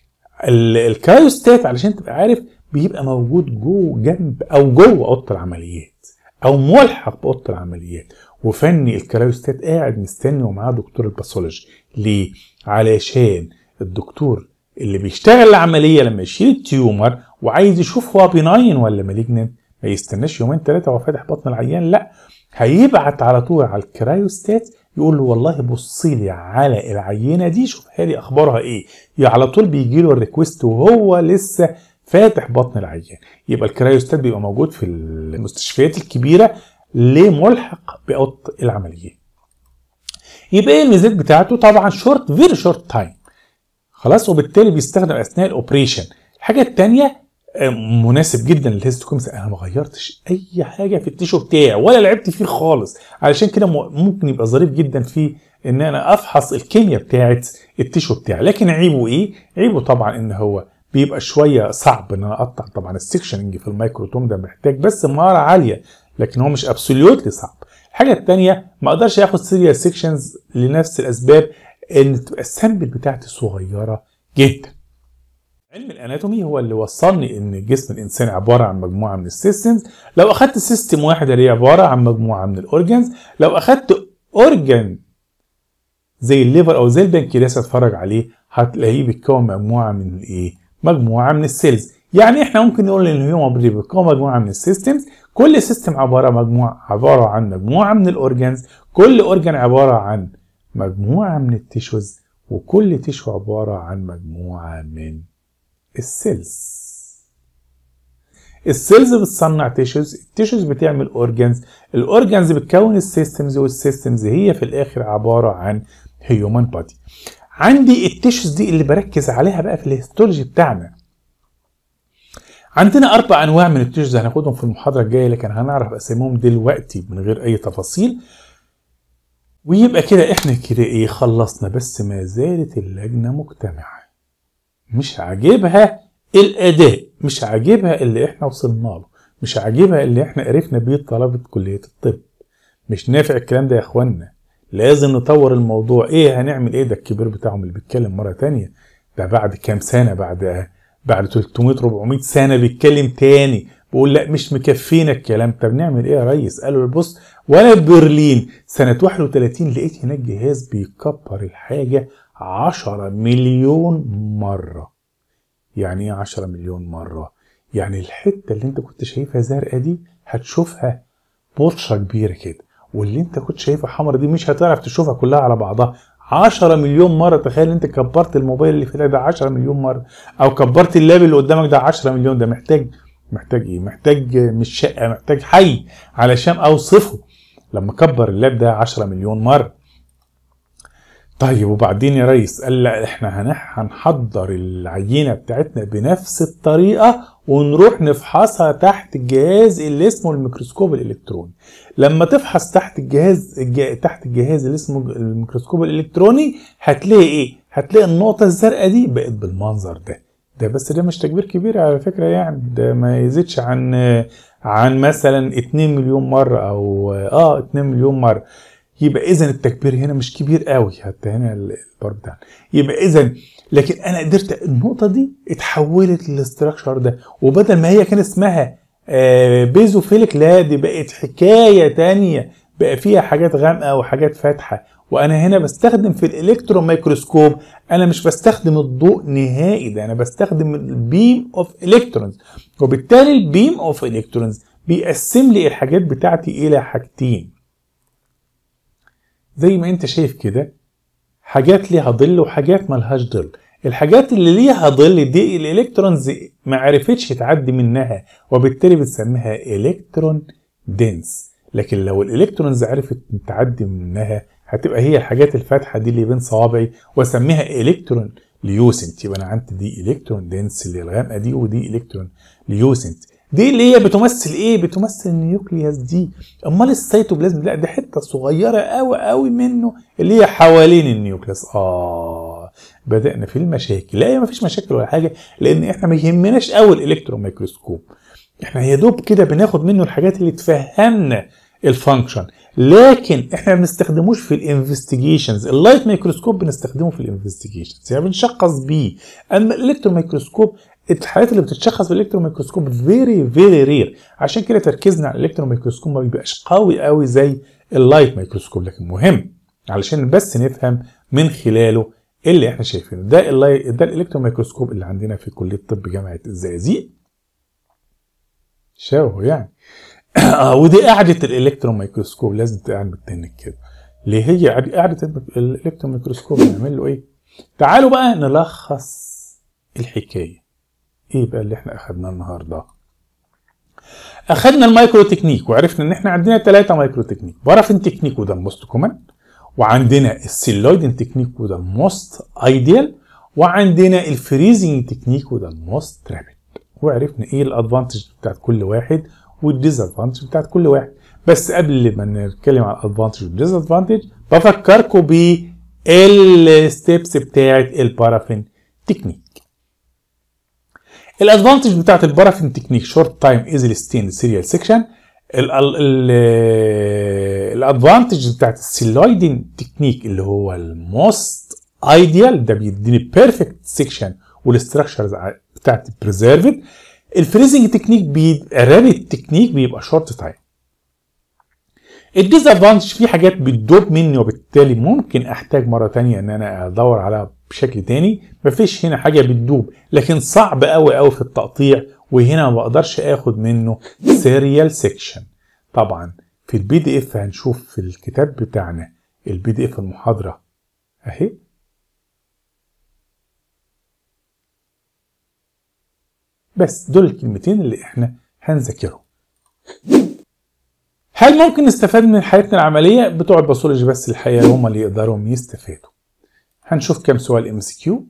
الكرايوستات علشان تبقى عارف بيبقى موجود جوه جنب او جوه اوضه العمليات او ملحق باوضه العمليات وفني الكرايوستات قاعد مستني ومعاه دكتور الباثولوجي ليه؟ علشان الدكتور اللي بيشتغل العمليه لما يشيل التيومر وعايز يشوف هو بيناين ولا مالجنن ما يستناش يومين ثلاثه وهو فاتح بطن العيان لا هيبعت على طول على الكرايوستات يقول له والله بص لي على العينه دي شوفها لي اخبارها ايه يعني على طول بيجي له الريكوست وهو لسه فاتح بطن العيان يبقى الكرايوستات بيبقى موجود في المستشفيات الكبيره لملحق باوضه العمليات يبقى ايه الميزات بتاعته طبعا شورت فيري شورت تايم خلاص وبالتالي بيستخدم اثناء الاوبريشن الحاجه الثانيه مناسب جدا للهيستوكومس انا ما غيرتش اي حاجه في التيشو بتاعي ولا لعبت فيه خالص علشان كده ممكن يبقى ظريف جدا في ان انا افحص الكيمياء بتاعه التيشو بتاعي لكن عيبه ايه عيبه طبعا ان هو بيبقى شويه صعب ان انا اقطع طبعا السكشننج في الميكروتوم ده محتاج بس مهاره عاليه لكن هو مش ابسوليوتلي صعب الحاجه الثانيه ما اقدرش اخد سيريال سيكشنز لنفس الاسباب ان تبقى السامبل بتاعتي صغيره جدا علم الاناتومي هو اللي وصلني ان جسم الانسان عباره عن مجموعه من السيستمز لو اخدت سيستم واحد اللي هي عباره عن مجموعه من الاورجنز لو اخدت اورجن زي الليفر او زي البنكرياس اتفرج عليه هتلاقيه بيتكون مجموعه من الايه مجموعه من السيلز يعني احنا ممكن نقول ان الهيومن بري بيتكون مجموعه من السيستمز كل سيستم عباره مجموعه عباره عن مجموعه من الاورجنز كل اورجن عباره عن مجموعه من التيشوز وكل تيشو عباره عن مجموعه من السيلز السيلز بتصنع تيشوز التيشوز بتعمل اورجنز الاورجنز بتكون السيستمز والسيستمز هي في الاخر عباره عن هيومن بادي عندي التيشوز دي اللي بركز عليها بقى في الهيستولوجي بتاعنا عندنا اربع انواع من التيشوز هناخدهم في المحاضره الجايه لكن هنعرف اساميهم دلوقتي من غير اي تفاصيل ويبقى كده احنا كده ايه خلصنا بس ما زالت اللجنه مجتمعه مش عاجبها الاداء مش عاجبها اللي احنا وصلنا له مش عاجبها اللي احنا عرفنا بيه طلبه كليه الطب مش نافع الكلام ده يا اخوانا لازم نطور الموضوع ايه هنعمل ايه ده الكبير بتاعهم اللي بيتكلم مره تانية ده بعد كام سنه بعد بعد 300 400 سنه بيتكلم تاني بيقول لا مش مكفينا الكلام طب نعمل ايه يا ريس قالوا بص وانا في برلين سنه 31 لقيت هناك جهاز بيكبر الحاجه 10 مليون مره يعني ايه 10 مليون مره يعني الحته اللي انت كنت شايفها زرقاء دي هتشوفها بطشه كبيره كده واللي انت كنت شايفها حمرا دي مش هتعرف تشوفها كلها على بعضها 10 مليون مره تخيل انت كبرت الموبايل اللي في ده 10 مليون مره او كبرت اللاب اللي قدامك ده 10 مليون ده محتاج محتاج ايه محتاج مش شقه محتاج حي علشان اوصفه لما كبر اللاب ده 10 مليون مره طيب وبعدين يا ريس قال لا احنا هنحضر العينه بتاعتنا بنفس الطريقه ونروح نفحصها تحت الجهاز اللي اسمه الميكروسكوب الالكتروني لما تفحص تحت الجهاز الج... تحت الجهاز اللي اسمه الميكروسكوب الالكتروني هتلاقي ايه هتلاقي النقطه الزرقاء دي بقت بالمنظر ده ده بس ده مش تكبير كبير على فكره يعني ده ما يزيدش عن عن مثلا 2 مليون مره او اه 2 مليون مره يبقى اذا التكبير هنا مش كبير قوي حتى هنا البار بتاعنا يبقى اذا لكن انا قدرت النقطه دي اتحولت للاستراكشر ده وبدل ما هي كان اسمها آه بيزوفيليك لا دي بقت حكايه تانية بقى فيها حاجات غامقه وحاجات فاتحه وانا هنا بستخدم في الالكترون ميكروسكوب انا مش بستخدم الضوء نهائي ده انا بستخدم البيم اوف الكترونز وبالتالي البيم اوف الكترونز بيقسم لي الحاجات بتاعتي الى حاجتين زي ما انت شايف كده حاجات ليها ظل وحاجات ملهاش ظل الحاجات اللي ليها ظل دي الالكترونز ما عرفتش تعدي منها وبالتالي بتسميها الكترون دنس لكن لو الالكترونز عرفت تعدي منها هتبقى هي الحاجات الفاتحه دي اللي بين صوابعي واسميها الكترون ليوسنت يبقى انا عندي دي الكترون دنس اللي الغامقه دي ودي الكترون ليوسنت دي اللي هي بتمثل ايه بتمثل النيوكليوس دي امال السيتوبلازم لا دي حته صغيره قوي قوي منه اللي هي حوالين النيوكليوس اه بدانا في المشاكل لا ما فيش مشاكل ولا حاجه لان احنا ما يهمناش قوي الالكترون ميكروسكوب احنا يا دوب كده بناخد منه الحاجات اللي تفهمنا الفانكشن لكن احنا ما بنستخدموش في الانفستيجيشنز اللايت ميكروسكوب بنستخدمه في الانفستيجيشنز يعني بنشخص بيه اما الالكترون ميكروسكوب الحاجات اللي بتتشخص بالالكترون ميكروسكوب فيري فيري رير عشان كده تركيزنا على الالكترون ميكروسكوب ما بيبقاش قوي قوي زي اللايت ميكروسكوب لكن مهم علشان بس نفهم من خلاله اللي احنا شايفينه ده اللايت ده الالكترون ميكروسكوب اللي عندنا في كليه طب جامعه الزقازيق شاو يعني ودي قاعده الالكترون ميكروسكوب لازم تقعد بالتنك كده ليه هي قاعده الالكترون ميكروسكوب نعمل له ايه تعالوا بقى نلخص الحكايه ايه بقى اللي احنا اخدناه النهارده اخدنا المايكرو تكنيك وعرفنا ان احنا عندنا ثلاثه مايكرو تكنيك بارافين تكنيك وده الموست كومن وعندنا السيلويدن تكنيك وده الموست ايديال وعندنا الفريزنج تكنيك وده الموست رابيد وعرفنا ايه الادفانتج بتاعت كل واحد والديزادفانتج بتاعت كل واحد بس قبل ما نتكلم عن الادفانتج والديزادفانتج بفكركم بالستبس بتاعت البارافين تكنيك الادفانتج بتاعت البارافين تكنيك شورت تايم ايزلي ستيند سيريال سيكشن الادفانتج بتاعت السيلويدين تكنيك اللي هو الموست ايديال ده بيديني بيرفكت سيكشن والاستراكشرز بتاعت بريزيرفد الفريزنج تكنيك بيبقى رابط تكنيك بيبقى شورت تايم الديزادفانتج في حاجات بتدوب مني وبالتالي ممكن احتاج مره تانية ان انا ادور عليها بشكل تاني مفيش هنا حاجه بتدوب لكن صعب قوي قوي في التقطيع وهنا ما بقدرش اخد منه سيريال سيكشن طبعا في البي دي اف هنشوف في الكتاب بتاعنا البي دي اف المحاضره اهي بس دول الكلمتين اللي احنا هنذاكرهم هل ممكن نستفاد من حياتنا العملية؟ بتوع الباثولوجي بس الحقيقة هم اللي يقدروا يستفادوا. هنشوف كام سؤال ام سي كيو.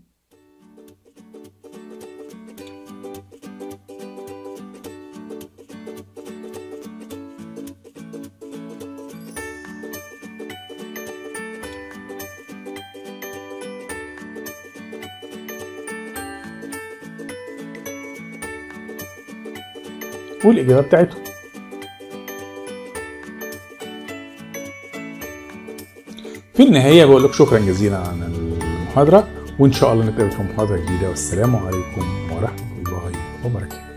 والإجابة بتاعتهم. في النهاية بقول لك شكرا جزيلا على المحاضرة وإن شاء الله نتقابل في محاضرة جديدة والسلام عليكم ورحمة الله وبركاته